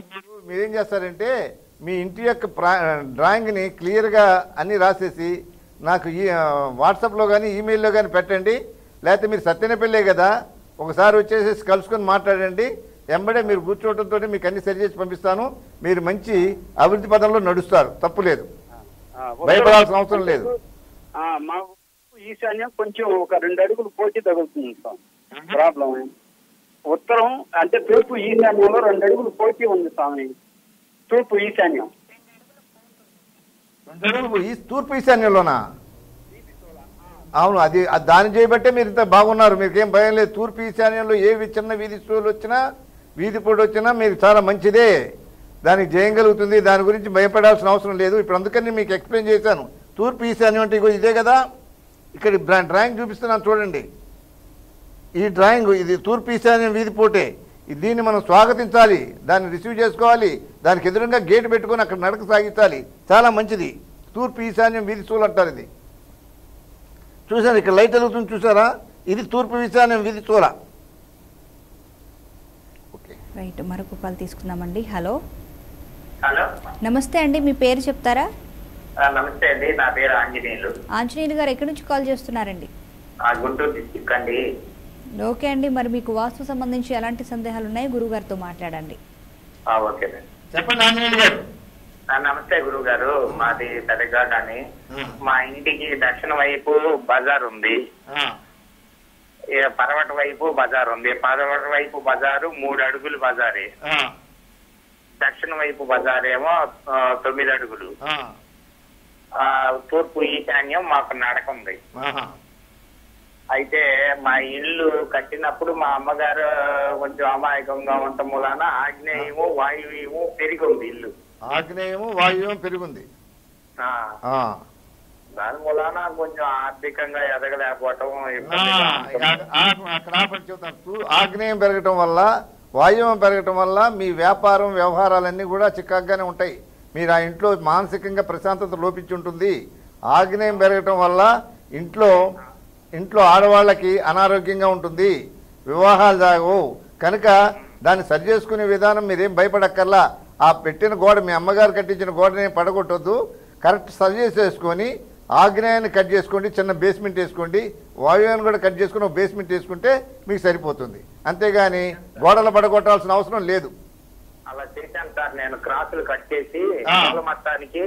మీరేం చేస్తారంటే మీ ఇంటి యొక్క ప్రా డ్రాయింగ్ని క్లియర్గా అన్ని రాసేసి నాకు ఈ ఆ, వాట్సాప్లో కానీ ఈమెయిల్లో కానీ పెట్టండి లేకపోతే మీరు సత్యనపల్లే కదా ఒకసారి వచ్చేసేసి కలుసుకొని మాట్లాడండి ఎంబడే మీరు కూర్చోవడంతో మీకు అన్ని సరి చేసి పంపిస్తాను మీరు మంచి అభివృద్ధి పదంలో నడుస్తారు తప్పు లేదు ఆ, భయపడాల్సిన అవసరం లేదు. ఆ, మాకు ఈశాన్యం కొంచెం ఒక రెండు అడుగులు పోటీ తగులుతుంది స్వామి ప్రాబ్లం ఉత్తరం అంటే తూర్పు ఈశాన్యంలో రెండు అడుగులు పోటీ ఉంది స్వామి తూర్పు ఈశాన్యం ఈ తూర్పు ఈశాన్యంలోనా అవును అది అది దాన్ని చేయబట్టే మీరు ఇంత బాగున్నారు మీకేం భయం లేదు తూర్పు ఈశాన్యంలో ఏ వి- చిన్న వీధి స్టోర్లు వచ్చినా వీధి పొడి వచ్చినా మీకు చాలా మంచిదే దానికి చేయగలుగుతుంది దాని గురించి భయపడాల్సిన అవసరం లేదు ఇప్పుడు అందుకని మీకు ఎక్స్ప్లెయిన్ చేశాను తూర్పు ఈశాన్యం అంటే ఇగో ఇదే కదా ఇక్కడ డ్రా- డ్రాయింగ్ చూపిస్తున్నాను చూడండి ఈ డ్రాయింగ్ ఇది తూర్పు ఈశాన్యం వీధి పోటే ఇది- దీన్ని మనం స్వాగతించాలి దాన్ని రిసీవ్ చేసుకోవాలి దానికి ఎదురుగా గేట్ పెట్టుకొని అక్కడ నడక సాగించాలి చాలా మంచిది తూర్పు ఈశాన్యం వీధి చూలు అంటారు ఇది చూసారు ఇక్కడ లైట్ వెలుగుతుంది చూసారా ఇది తూర్పు ఈశాన్యం వీధి చూల ఓకే రైట్ మరొక కాల్ తీసుకుందామండి హలో హలో నమస్తే అండి మీ పేరు చెప్తారా ఆ, నమస్తే అండి నా పేరు ఆంజనేయులు ఆంజనేయులు గారు ఎక్కడి నుంచి కాల్ చేస్తున్నారండి ఆ, గుంటూరు డిస్టిక్ అండి ఓకే అండి మరి మీకు వాస్తు సంబంధించి ఎలాంటి సందేహాలు ఉన్నాయి గురుగారితో మాట్లాడండి ఆ, ఓకేనండి చెప్పండి ఆంజనేయులు గారు ఆ, నమస్తే గురువు గారు మాది పెద్దగాడ్ అని మా ఇంటికి దక్షిణ వైపు బజార్ ఉంది ఏ, పడమటి వైపు బజార్ ఉంది పడమటి వైపు బజారు మూడు అడుగులు బజారే దక్షిణ వైపు బజార్ ఏమో ఆ, తొమ్మిది అడుగులు ఆ, తూర్పు ఈశాన్యం మాకు నడక ఉంది అయితే మా ఇల్లు కట్టినప్పుడు మా అమ్మగారు కొంచెం అమాయకంగా ఉండటం మూలాన ఆగ్నేయము వాయువ్యము పెరిగి ఉంది ఇల్లు ఆగ్నేయము వాయువ్యం పెరుగుంది ఆ, ఆ. దాని మూలాన కొంచెం ఆర్థికంగా ఎదగలేకపోవటం ఆ, ఇబ్బందిగా ఇక ఉంటుంది. ఆ- అక్కడ ఆపండి చెబుతాను తూ- ఆగ్నేయం పెరగటం వల్ల వాయువ్యం పెరగటం వల్ల మీ వ్యాపారం వ్యవహారాలన్నీ కూడా చికాగ్గానే ఉంటాయి మీరు ఆ ఇంట్లో మానసికంగా ప్రశాంతత లోపించి ఉంటుంది ఆగ్నేయం పెరగటం వల్ల ఇంట్లో ఇంట్లో ఆడవాళ్ళకి అనారోగ్యంగా ఉంటుంది వివాహాలు జాగవు కనుక దాన్ని సరి చేసుకునే విధానం మీరేం భయపడక్కర్లా ఆ పెట్టిన గోడ మీ అమ్మగారు కట్టించిన గోడని పడగొట్టొద్దు కరెక్ట్ సరి చేసేసుకొని ఆగ్నేయాన్ని కట్ చేసుకోండి చిన్న బేస్మెంట్ వేసుకోండి వాయువ్యాన్ని కూడా కట్ చేసుకుని ఒక బేస్మెంట్ వేసుకుంటే మీకు సరిపోతుంది అంతేగాని గోడలు పడగొట్టాల్సిన అవసరం లేదు అలా చేశాను సార్ నేను క్రాసులు కట్ చేసి ఆ. మూల మొత్తానికి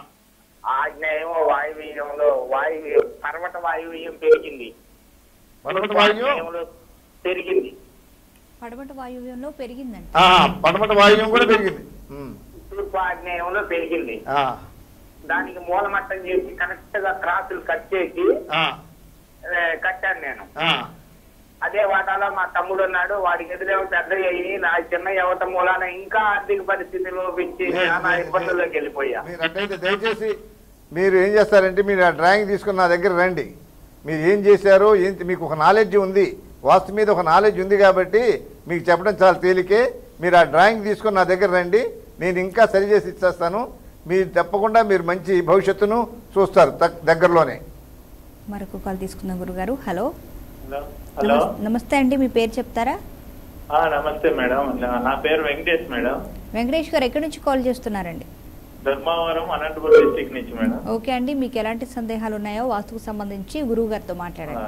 ఆగ్నేయం వాయువ్యంలో వాయు పర్వత వాయువ్యం పెరిగింది పడమటి వాయువ్యం ఆగ్నేయంలో పెరిగింది పడమటి వాయువ్యంలో పెరిగిందండి ఆ, పడమటి వాయువ్యం కూడా పెరిగింది ఉమ్. తూర్పు ఆగ్నేయంలో పెరిగింది ఆ, దానికి మూలమట్టం చేసి కరెక్ట్ గా క్రాసులు కట్ చేసి ఆ, ఏ, కట్టాను నేను ఆ. అదే వాటాలో మా తమ్ముడు ఉన్నాడు వాడికి ఎదురేమో పెద్ద అయ్యి నా చిన్న యువత మూలాన ఇంకా ఆర్థిక పరిస్థితి లోపించి చాలా ఇబ్బందుల్లోకి వెళ్ళిపోయా మీరు అట్టయితే దయచేసి మీరు ఏం చేస్తారంటే మీరు ఆ డ్రాయింగ్ తీసుకుని నా దగ్గర రండి మీరు ఏం చేశారో ఏం మీకు ఒక నాలెడ్జ్ ఉంది వాస్తు మీద ఒక నాలెడ్జ్ ఉంది కాబట్టి మీకు చెప్పడం చాలా తేలికే మీరు ఆ డ్రాయింగ్ తీసుకుని నా దగ్గర రండి నేను ఇంకా సరి చేసి ఇచ్చేస్తాను మీరు తప్పకుండా మీరు మంచి భవిష్యత్తును చూస్తారు తక్- దగ్గరలోనే మరొక కాల్ తీసుకుందాం గురుగారు హలో హలో హలో నమస్- నమస్తే అండి మీ పేరు చెప్తారా ఆ, నమస్తే మేడం నా- నా పేరు వెంకటేష్ మేడం వెంకటేష్ గారు ఎక్కడి నుంచి కాల్ చేస్తున్నారండి ధర్మవరం అనంతపురం డిస్టిక్ నుంచి మేడం ఓకే అండి మీకు ఎలాంటి సందేహాలు ఉన్నాయో వాస్తుకు సంబంధించి గురువు గారితో ఆ, మాట్లాడండి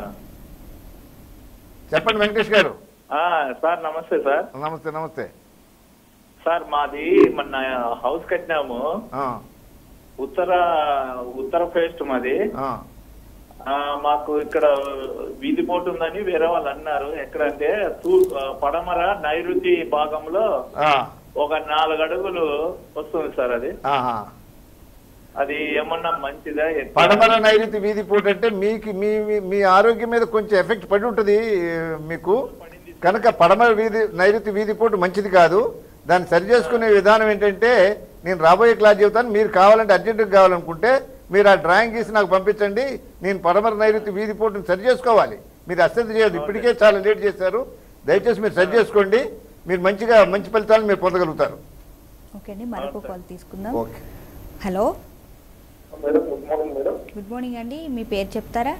చెప్పండి వెంకటేష్ గారు ఆ, సార్ నమస్తే సార్ నమస్తే నమస్తే సార్ మాది మొన్న హౌస్ కట్టినాము ఆ, ఉత్తర ఉత్తర ఫేస్ట్ మాది ఆ, ఆ, మాకు ఇక్కడ వీధి పోటు ఉందని వేరే వాళ్ళు అన్నారు ఎక్కడంటే తూ ఆ, పడమర నైరుతి భాగంలో ఆ, ఒక నాలుగు అడుగులు వస్తుంది సార్ అది ఆహా. అది ఏమన్నా మంచిదా ఎట్లా? పడమర నైరుతి వీధి పూట అంటే మీకు మీ మీ- మీ ఆరోగ్యం మీద కొంచెం ఎఫెక్ట్ పడి ఉంటుంది మీకు కనుక పడమర వీధి నైరుతి వీధి పూట మంచిది కాదు దాన్ని సరి చేసుకునే విధానం ఏంటంటే నేను రాబోయే క్లాస్ చెబుతాను మీరు కావాలంటే అర్జెంటుగా కావాలనుకుంటే మీరు ఆ డ్రాయింగ్ గీసి నాకు పంపించండి నేను పడమర నైరుతి వీధి పూటను సరి చేసుకోవాలి మీరు అశ్రద్ధ చేయదు ఇప్పటికే చాలా లేట్ చేశారు దయచేసి మీరు సరి చేసుకోండి మీరు మంచిగా మంచి ఫలితాలను మీరు పొందగలుగుతారు ఓకే అండి మరొక కాల్ తీసుకుందాం okay hello madam good morning madam good morning అండి మీ పేరు చెప్తారా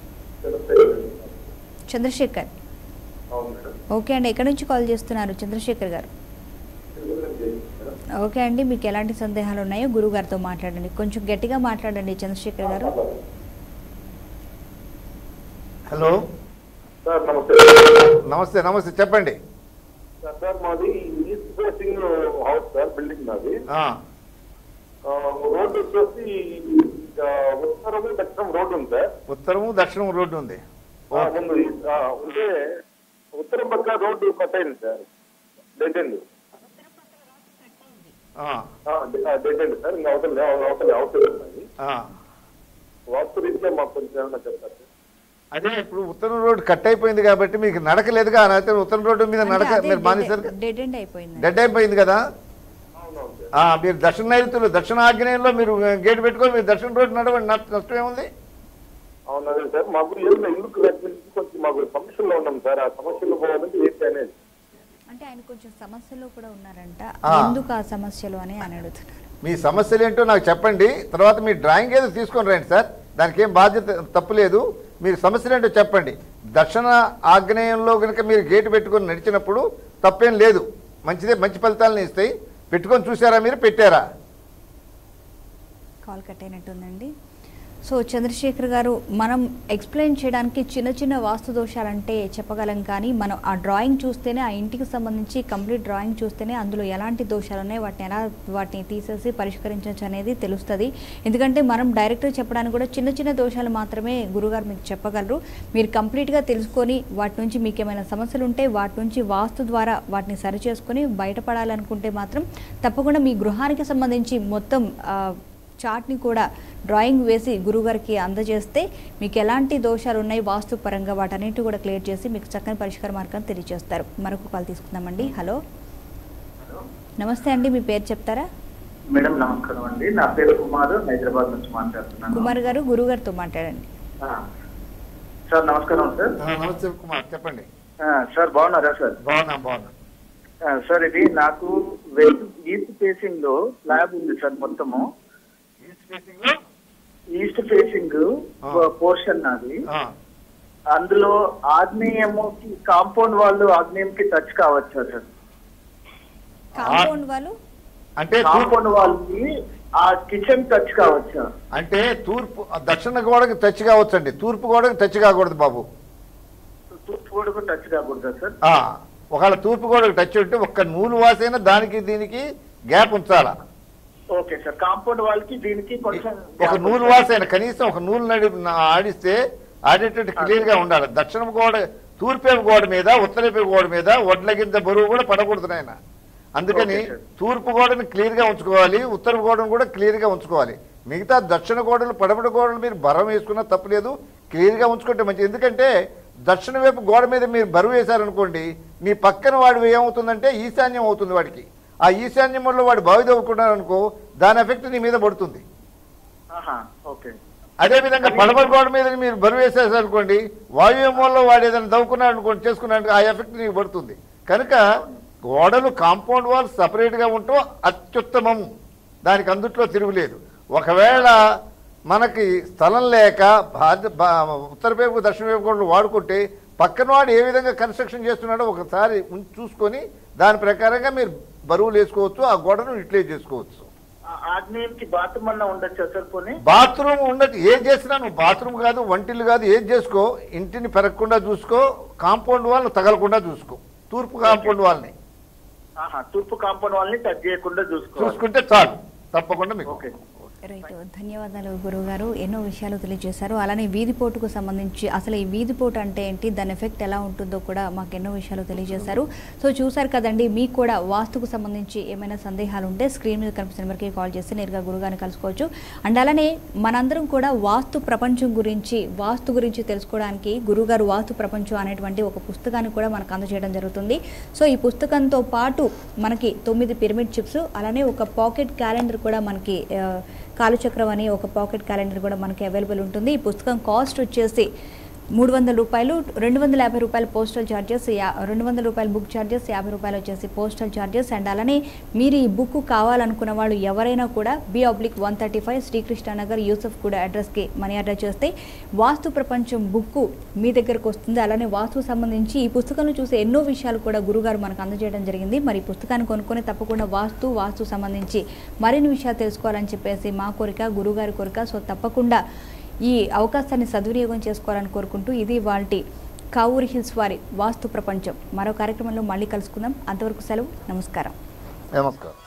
చంద్రశేఖర్ అవును మేడం ఓకే అండి ఎక్కడి నుంచి కాల్ చేస్తున్నారు చంద్రశేఖర్ గారు ఓకే అండి మీకు ఎలాంటి సందేహాలు ఉన్నాయో గురువు గారితో మాట్లాడండి కొంచెం గట్టిగా మాట్లాడండి చంద్రశేఖర్ గారు హలో సార్ నమస్తే నమస్తే నమస్తే చెప్పండి సార్ సార్ మాది east facing house sir building నాది ఆ, ఆ, రోడ్డు వచ్చేసి ఆ, ఉత్తరం దక్షిణం రోడ్డు ఉంది సార్ ఉత్తరము దక్షిణం రోడ్డు ఉంది ఆ, ముందు ఆ, ఉంటే ఉత్తరం పక్క రోడ్డు కట్ అయింది సార్ డెడ్ ఎండ్ ఆ, డెడ్ ఎండ్ సార్ ఇంకా అవతల అవతల అవతల ఉన్నాయి ఆ. వాస్తు రీత్యా మాకు కొంచెం ఏమన్నా చెప్తారు సార్ అదే ఇప్పుడు ఉత్తరం రోడ్డు కట్ అయిపోయింది కాబట్టి మీకు నడకలేదుగా అయితే ఉత్తరం రోడ్డు మీద నడక మీరు మానేశారు డెడ్ ఎండ్ అయిపోయింది డెడ్ అయిపోయింది కదా అవునవును సార్ ఆ, మీరు దక్షిణ నైరుతులు దక్షిణ ఆగ్నేయంలో మీరు గేట్ పెట్టుకొని మీరు దక్షిణ రోడ్డు నడవండి నష్ట- నష్టం ఏముంది అవును అదే సార్ మాకు ఏదైనా ఇల్లు కట్టించి కొంచెం మాకు సమస్యలో ఉన్నాం సార్ ఆ సమస్యలో పోవాలంటే ఏంటి అనేది అంటే ఆయన కొంచెం సమస్యలో కూడా ఉన్నారంట ఆ. ఎందుకు ఆ సమస్యలు అని ఆయన అడుగుతున్నారు మీ సమస్యలు ఏంటో నాకు చెప్పండి తర్వాత మీ డ్రాయింగ్ ఏదో తీసుకొని రండి సార్ దానికి ఏం బాధ్యత తప్పులేదు మీరు సమస్యలు ఏంటో చెప్పండి దక్షిణ ఆగ్నేయంలో కనుక మీరు గేటు పెట్టుకొని నడిచినప్పుడు తప్పేం లేదు మంచిదే మంచి ఫలితాలను ఇస్తాయి పెట్టుకొని చూసారా మీరు పెట్టారా కాల్ కట్ అయినట్టుందండి సో చంద్రశేఖర్ గారు మనం ఎక్స్ప్లెయిన్ చేయడానికి చిన్న చిన్న వాస్తు దోషాలంటే చెప్పగలం కానీ మనం ఆ డ్రాయింగ్ చూస్తేనే ఆ ఇంటికి సంబంధించి కంప్లీట్ డ్రాయింగ్ చూస్తేనే అందులో ఎలాంటి దోషాలు ఉన్నాయి వాటిని ఎలా వాటిని తీసేసి పరిష్కరించవచ్చు అనేది తెలుస్తుంది ఎందుకంటే మనం డైరెక్ట్గా చెప్పడానికి కూడా చిన్న చిన్న దోషాలు మాత్రమే గురుగారు మీకు చెప్పగలరు మీరు కంప్లీట్గా తెలుసుకొని వాటి నుంచి మీకు ఏమైనా సమస్యలు ఉంటే వాటి నుంచి వాస్తు ద్వారా వాటిని సరి చేసుకొని బయటపడాలనుకుంటే మాత్రం తప్పకుండా మీ గృహానికి సంబంధించి మొత్తం ఆ, చార్ట్ని కూడా డ్రాయింగ్ వేసి గురుగారికి అందజేస్తే మీకు ఎలాంటి దోషాలు ఉన్నాయి వాస్తు పరంగా వాటన్నిటి కూడా క్లియర్ చేసి మీకు చక్కని పరిష్కార మార్గాన్ని తెలియజేస్తారు మరొక కాల్ తీసుకుందామండి హలో నమస్తే అండి మీ పేరు చెప్తారా మేడం నమస్కారం అండి నా పేరు కుమార్ హైదరాబాద్ నుంచి మాట్లాడుతున్నాను కుమార్ గారు గురుగారితో మాట్లాడండి ఆ. సార్ నమస్కారం సార్ నమస్తే కుమార్ చెప్పండి ఆ, సార్ బాగున్నారా సార్ బాగున్నా బాగున్నా ఆ, సార్ ఇది నాకు వెస్ట్ ఈస్ట్ ఫేసింగ్ లో స్లాబ్ ఉంది సార్ మొత్తము ఈస్ట్ ఫేసింగ్ ఆ. పోర్షన్ నాది ఆ, అందులో ఆగ్నేయముకి కాంపౌండ్ వాళ్ళు ఆగ్నేయంకి టచ్ కావచ్చా సార్ కాంపౌండ్ వాళ్ళు అంటే తూర్పు కాంపౌండ్ వాళ్ళకి ఆ కిచెన్ టచ్ కావచ్చా అంటే తూర్పు దక్షిణ గోడకు టచ్ కావచ్చండి తూర్పు గోడకు టచ్ కాకూడదు బాబు తూర్పు గోడకు టచ్ కాకూడదా సార్ ఆ, ఒకవేళ తూర్పు గోడకు టచ్ ఉంటే ఒక్క నూలు వాసైనా దానికి దీనికి గ్యాప్ ఉంచాలా ఓకే సార్ కాంపౌండ్ వాళ్ళకి దీనికి కొంచెం ఒక నూలు వాసైన కనీసం ఒక నూలు నడి నా- ఆడిస్తే ఆడేటట్టు క్లియర్ గా ఉండాలి దక్షిణం గోడ తూర్పేపు గోడ మీద ఉత్తరపేపు గోడ మీద వడ్ల కింద బరువు కూడా పడకూడదు నాయన అందుకని ఓకే, సార్. తూర్పు గోడని క్లియర్ గా ఉంచుకోవాలి ఉత్తర గోడను కూడా క్లియర్ గా ఉంచుకోవాలి మిగతా దక్షిణ గోడలు పడమటి గోడలు మీరు బరం వేసుకున్నా తప్పలేదు క్లియర్ గా ఉంచుకుంటే మంచిది ఎందుకంటే దక్షిణ వైపు గోడ మీద మీరు బరువు వేశారనుకోండి మీ పక్కన వాడు ఏమవుతుందంటే ఈశాన్యం అవుతుంది వాడికి ఆ ఈశాన్యంలో వాడు బావి తవ్వుకున్నారు అనుకో దాని ఎఫెక్ట్ నీ మీద పడుతుంది ఆహా, ఓకే అదే విధంగా పడమర గోడ మీద మీరు బరువు వేసేసారు అనుకోండి వాయువ్యంలో వాడు ఏదైనా దవ్వుకున్నాడు అనుకోండి చేసుకున్నాడు ఆ ఎఫెక్ట్ నీకు పడుతుంది కనుక గోడలు కాంపౌండ్ వాల్ సపరేట్ గా ఉండటం అత్యుత్తమం దానికి అందుట్లో తిరుగులేదు ఒకవేళ మనకి స్థలం లేక బాధ్య బా- ఉత్తర వైపు దక్షిణ వైపు గోడలు వాడుకుంటే పక్కన వాడు ఏ విధంగా కన్స్ట్రక్షన్ చేస్తున్నాడో ఒకసారి ఉం- చూసుకొని దాని ప్రకారంగా మీరు బరువులు వేసుకోవచ్చు ఆ గోడను యూటిలైజ్ చేసుకోవచ్చు ఆ ఆగ్నేయంకి బాత్రూమ్ అన్న ఉండొచ్చా సార్ పోనీ బాత్రూమ్ ఉండదు ఏం చేసినా నువ్వు బాత్రూమ్ కాదు వంటిల్లు కాదు ఏం చేసుకో ఇంటిని పెరగకుండా చూసుకో కాంపౌండ్ వాళ్ళని తగలకుండా చూసుకో తూర్పు కాంపౌండ్ వాళ్ళని ఆహా తూర్పు కాంపౌండ్ వాళ్ళని టచ్ చేయకుండా చూసుకోవాలి చూసుకుంటే చాలు తప్పకుండా మీకు ఓకే రైట్ ధన్యవాదాలు గురువు గారు ఎన్నో విషయాలు తెలియజేశారు అలానే వీధిపోటుకు సంబంధించి అసలు ఈ వీధిపోటు అంటే ఏంటి దాని ఎఫెక్ట్ ఎలా ఉంటుందో కూడా మాకు ఎన్నో విషయాలు తెలియజేశారు సో చూసారు కదండి మీకు కూడా వాస్తుకు సంబంధించి ఏమైనా సందేహాలు ఉంటే స్క్రీన్ మీద కనిపిస్తున్న నెంబర్కి కాల్ చేసి నేరుగా గురుగారిని కలుసుకోవచ్చు అండ్ అలానే మనందరం కూడా వాస్తు ప్రపంచం గురించి వాస్తు గురించి తెలుసుకోవడానికి గురుగారు వాస్తు ప్రపంచం అనేటువంటి ఒక పుస్తకాన్ని కూడా మనకు అందజేయడం జరుగుతుంది సో ఈ పుస్తకంతో పాటు మనకి తొమ్మిది పిరమిడ్ చిప్స్ అలానే ఒక పాకెట్ క్యాలెండర్ కూడా మనకి ఆ, కాలుచక్రం అని ఒక పాకెట్ క్యాలెండర్ కూడా మనకి అవైలబుల్ ఉంటుంది ఈ పుస్తకం కాస్ట్ వచ్చేసి మూడు వందల రూపాయలు రెండు వందల యాభై రూపాయలు పోస్టల్ ఛార్జెస్ యా రెండు వందల రూపాయలు బుక్ ఛార్జెస్ యాభై రూపాయలు వచ్చేసి పోస్టల్ ఛార్జెస్ అండ్ అలానే మీరు ఈ బుక్ కావాలనుకున్న వాళ్ళు ఎవరైనా కూడా B oblique one thirty five Srikrishnanagar Yusuf కూడా అడ్రస్కి మనీ ఆర్డర్ చేస్తే వాస్తు ప్రపంచం బుక్ మీ దగ్గరకు వస్తుంది అలానే వాస్తుకు సంబంధించి ఈ పుస్తకంలో చూసే ఎన్నో విషయాలు కూడా గురుగారు మనకు అందజేయడం జరిగింది మరి ఈ పుస్తకాన్ని కొనుక్కొని తప్పకుండా వాస్తు వాస్తు సంబంధించి మరిన్ని విషయాలు తెలుసుకోవాలని చెప్పేసి మా కోరిక గురుగారి కోరిక సో తప్పకుండా ఈ అవకాశాన్ని సద్వినియోగం చేసుకోవాలని కోరుకుంటూ ఇది వాళ్ళ కావూరి హిల్స్ వారి వాస్తు ప్రపంచం మరో కార్యక్రమంలో మళ్ళీ కలుసుకుందాం అంతవరకు సెలవు నమస్కారం నమస్కారం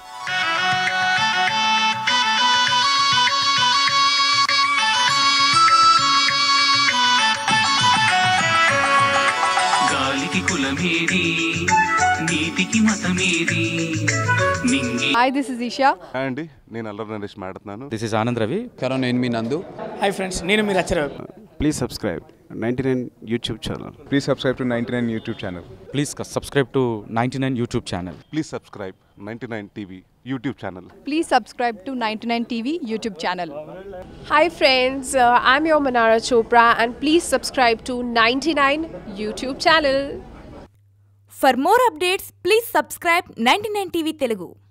గాలికి కులమేది నీతికి మతమేది నింగి hi this is Esha hi అండి నేను అల్లరి నరేష్ మాట్లాడుతున్నాను this is Anand Ravi corona నేను మీ నందు హాయ్ ఫ్రెండ్స్ నేను మీరు అచ్చర please subscribe ninety nine YouTube channel please subscribe to ninety nine YouTube channel please subscribe to ninety nine YouTube channel please subscribe ninety nine TV YouTube channel please subscribe to ninety nine TV YouTube channel Hi friends, uh, I'm your Manara Chopra and please subscribe to 99 YouTube channel. For more updates, please subscribe 99 TV Telugu.